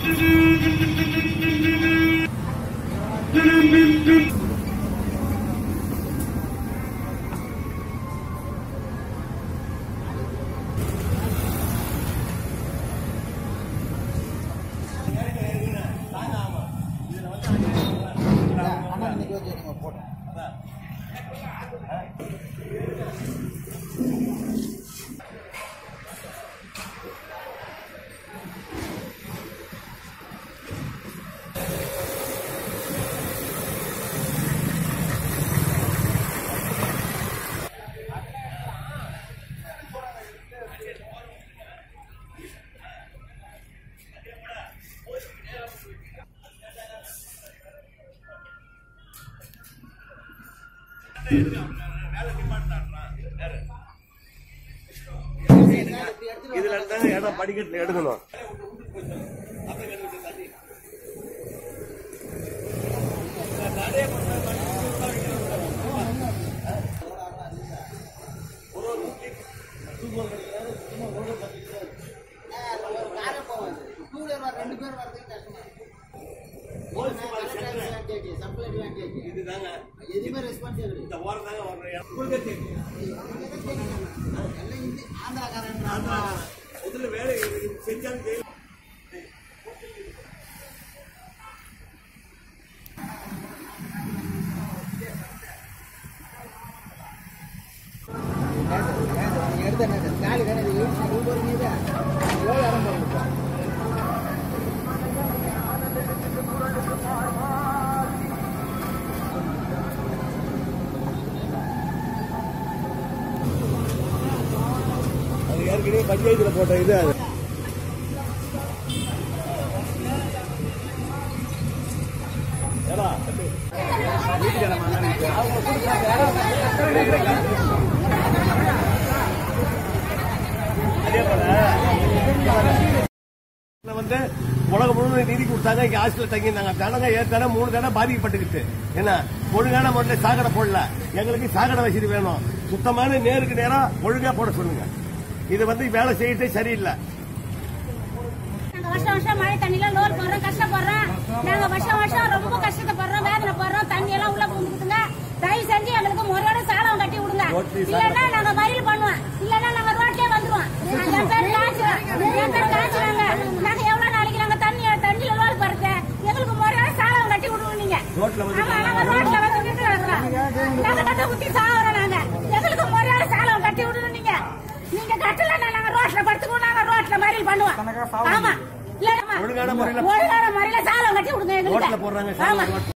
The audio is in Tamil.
இதுல இருந்தாங்க இடம் படிக்கட்டுல எடுக்கணும் இதுதாங்க எதுவுமே ரெஸ்பான்ஸ் கிடையாது இந்த ஓரம் தாங்க வரணும் இடம் உங்களுக்கே தெரியும் எல்லாம் இந்த ஆந்திராக்காரன் முதல்ல வேலை செஞ்சாலும் செய்யலாம் அது ஏற்கனவே பஞ்சாயத்துல போட்ட இது அது ஏடா, அதே போல இதுல வந்து உலகம் முழுவதும் நிதி கொடுத்தாங்க இங்க ஹாஸ்டல் தங்கியிருந்தாங்க ஜனங்க ஏற்கனவே மூணு தடவை பாதிக்கப்பட்டுக்கிட்டு என்ன ஒழுங்கான முறையில் சாக்கடை போடல எங்களுக்கு சாக்கடை வசதி வேணும் சுத்தமான நேருக்கு நேரா ஒழுங்கா போட சொல்லுங்க இது வந்து வேலை செய்யறதே சரியில்லை நாங்க வருஷம் வருஷம் மழை தண்ணியில லோல் போடுறோம் கஷ்டப்படுறோம் நாங்க வருஷம் வருஷம் ரொம்ப கஷ்டப்படுறோம் வேதனை போடுறோம் தண்ணி எல்லாம் உள்ள புகுந்துக்குதுங்க தயவு செஞ்சு எங்களுக்கு முறையோட சாலம் கட்டி விடுங்க இல்லன்னா நாங்க மறியல் பண்ணுவோம் இல்லன்னா நாங்க ரோட்லயே வந்துருவோம் நாங்க என் பேர் காய்ச்சுறோம் என் பேர் காய்ச்சுறாங்க நாங்க எவ்வளவு நாளைக்கு நாங்க தண்ணி தண்ணியில லோல் போறது எங்களுக்கு முறையோட சாலம் கட்டி விடுவோம் நீங்க ரோட்ல வந்து ஆமா நாங்க ரோட்ல வந்து நின்று இருக்கிறோம் நாங்க கட்ட குத்தி சாகுறோம் நாங்க எங்களுக்கு முறையோட சாலம் கட்டி விடணும் நீங்க நீங்க கட்டலன்னா நாங்க ரோட்ல படுத்துக்குவோம் நாங்க ரோட்ல மறியல் பண்ணுவோம் ஆமா இல்ல ஒழுங்கான முறையில ஒழுங்கான முறையில சாலம் கட்டி விடுங்க ரோட்ல எங்களுக்கு போடுறாங்க ஆமா சாலை ரோட்ல